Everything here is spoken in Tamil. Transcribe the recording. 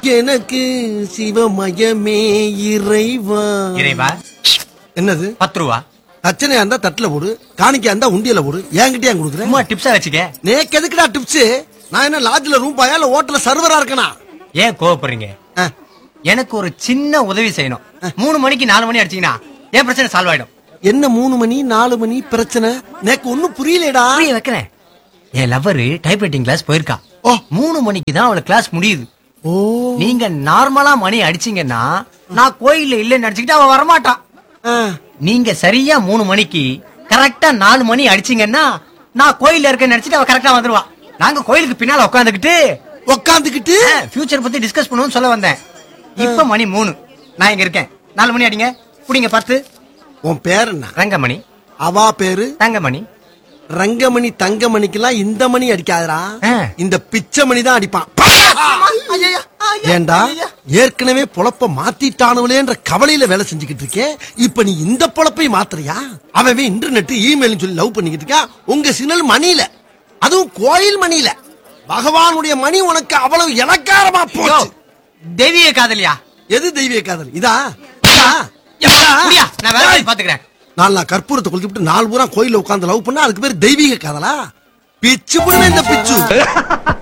எனக்கு சிவமயமே இறைவா இறைவா என்னது பத்து ரூபா தச்சனையா இருந்தா தட்டுல போடு காணிக்கையா இருந்தா உண்டியல போடு என்கிட்டயே ஏன் கொடுக்குறேன் சும்மா டிப்ஸா வச்சுக்க நேக்கு எதுக்குடா டிப்ஸ் நான் என்ன லாட்ஜ்ல ரூம் பாயா இல்ல ஹோட்டல்ல சர்வரா இருக்கனா ஏன் கோவப்படுறீங்க ஆ, எனக்கு ஒரு சின்ன உதவி செய்யணும் மூணு மணிக்கு நாலு மணி அடிச்சீங்கன்னா என் பிரச்சனை சால்வ் ஆயிடும் என்ன மூணு மணி நாலு மணி பிரச்சனை நேக்கு ஒண்ணும் புரியலடா புரிய வைக்கிறேன் என் லவ்வரு டைப்ரைட்டிங் கிளாஸ் போயிருக்கா ஓ. மூணு மணிக்கு தான் அவளை கிளாஸ் முடியுது ஓ நீங்க நார்மலா மணி அடிச்சீங்கன்னா நான் கோயில்ல இல்லைன்னு நினைச்சுக்கிட்டு அவ வரமாட்டான் ஆ, நீங்க சரியா மூணு மணிக்கு கரெக்டா நாலு மணி அடிச்சீங்கன்னா நான் கோயில்ல இருக்கேன்னு நினைச்சிட்டு அவ கரெக்டா வந்துருவா நாங்க கோயிலுக்கு பின்னால உட்காந்துக்கிட்டு உக்காந்துக்கிட்டு ஃபியூச்சர் பத்தி டிஸ்கஸ் பண்ணுவோம்னு சொல்ல வந்தேன் இப்ப மணி மூணு நான் இங்க இருக்கேன் நாலு மணி அடிங்க புடிங்க பத்து உன் பேர் என்ன ரங்கமணி அவா பேரு தங்கமணி ரங்கமணி தங்கமணிக்கெல்லாம் இந்த மணி அடிக்காதடா ஆ. இந்த பிச்சை மணி தான் அடிப்பான் ஏண்டா ஏற்கனவே பொழப்ப மாத்திட்டானுங்களேன்ற கவலையில வேலை செஞ்சுக்கிட்டு இருக்கேன் இப்ப நீ இந்த பொழப்பை மாத்துறியா அவன் இன்டர்நெட் இமெயில் சொல்லி லவ் பண்ணிக்கிட்டு இருக்கா உங்க சிக்னல் மணியில அதுவும் கோயில் மணியில பகவானுடைய மணி உனக்கு அவ்வளவு இலக்காரமா யோ, போச்சு தெய்வீக காதலியா எது தெய்வீக காதல் இதா இதா? இதா? புரியா நான் வேற ஏய், வேலையை பாத்துக்கிறேன் நாலு நான் கற்பூரத்தை கொளுத்திவிட்டு நாலு பூரா கோயில்ல உட்கார்ந்து லவ் பண்ணா அதுக்கு பேர் தெய்வீக காதலா பிச்சு பண்ண இந்த பிச்சு